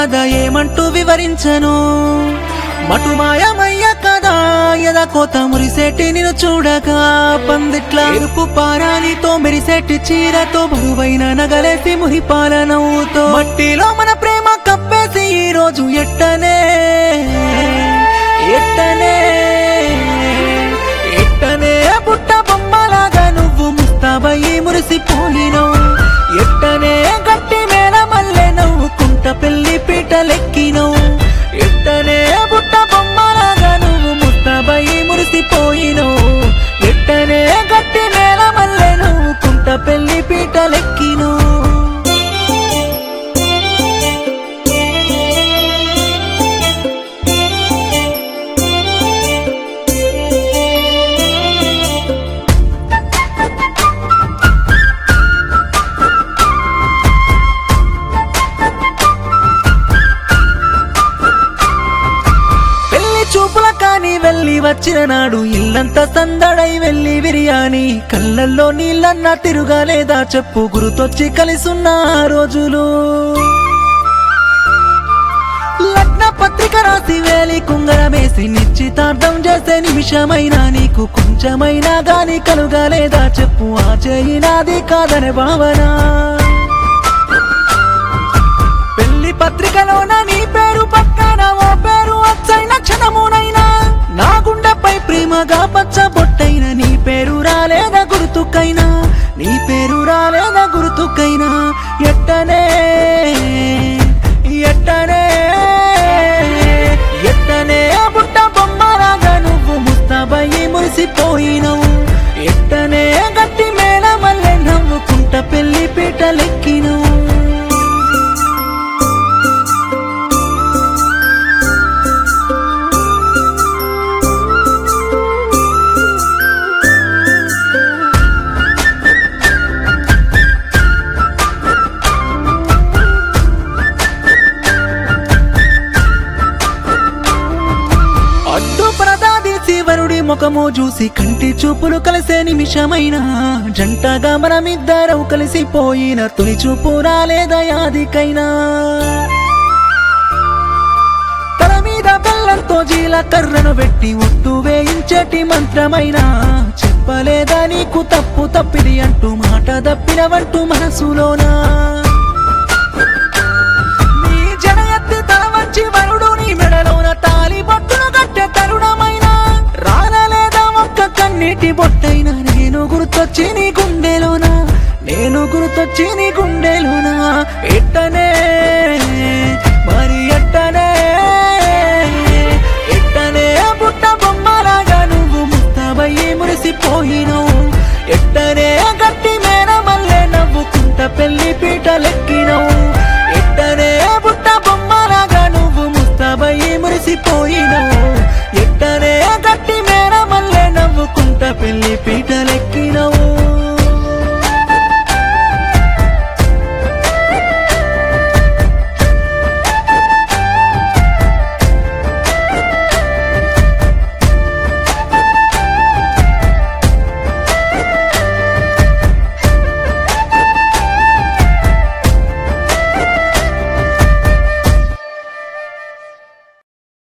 గాథ ఏమంటూ వివరించను మటుమాయమయ్య కదా ఎద కోత మురిసేటి నిన్ను చూడగా పందిట్ల ఎరుపు పారానితో మెరిసేటి చీరతో బరువైన నగలేసి మురిపాల నవ్వుతో మట్టిలో మన ప్రేమ కప్పేసి ఈ రోజు ఎట్టనే ఎట్టనే ఎట్టనే బుట్ట బొమ్మలాగా నువ్వు ముస్తాబయ్యి మురిసిపోయినవు ఎట్టనే గట్టి మేల మల్లె నవ్వుకుంట పెళ్లి పీటలెక్కినవు ఎట్టనే బుట్ట బొమ్మలాగా నువ్వు ముస్తాబయ్యి మురిసిపోయినవు ఎట్టనే గట్టి మేల మల్లె నవ్వుకుంట పెళ్లి పీటలెక్కినవు పెళ్లి చూపుల కాని వెళ్ళి వచ్చిన నాడు ఇల్లంతా సందడై వెళ్ళి బిర్యానీ కళ్ళల్లో నీళ్ళన్నా తిరుగాలేదా చెప్పు గురుతొచ్చి కలిసున్న ఆ రోజులు లగ్న పత్రిక రాసి వేలి కుంగరమేసి నిశ్చితార్థం చేసే నిమిషమైనా నీకు కొంచెమైనా గాని కలుగాలేదా చెప్పు ఆ చేయి నాది కాదనే భావన పెళ్లి పత్రికలోన నీ పేరు పక్కన ఓ పేరు అచ్చైన క్షణమునైనా నా గుండెపై ప్రేమగా పచ్చ బొట్టైన నీ పేరు రాలేదా గుర్తుకైనా నీ పేరు రాలేదా గుర్తుకైనా ఎట్టనే ఎట్టనే ఎట్టనే ఆ బుట్ట బొమ్మలాగా నువ్వు ముస్తాబయ్యి మురిసిపోయినవు ఎట్టనే గట్టి మేళ మల్లె నవ్వుకుంట పెళ్లి పీటలెక్కినవు అడ్డు ప్రదాది శివరుడి ముఖము చూసి కంటి చూపులు కలిసే నిమిషమైన జంటగా మనమిద్దరం కలిసిపోయిన తొలి చూపు రాలేదయాదికైనా తల మీద బెల్లంతో జీలకర్రను పెట్టి ఒట్టు వేయించేటి మంత్రమైన చెప్పలేదా నీకు తప్పు తప్పిది అంటూ మాట తప్పినవంటూ మనసులోనా నీ జడ ఎత్తి తల వంచి వరుడు నీ మెడలోన తాలి బొట్టును కట్టె తరుణమైన రానలేదా ఒక్క కన్నీటి బొట్టైన నేను గుర్తొచ్చి నీ గుండెలోన నేను గుర్తొచ్చి నీ గుండెలోన ఎట్టనే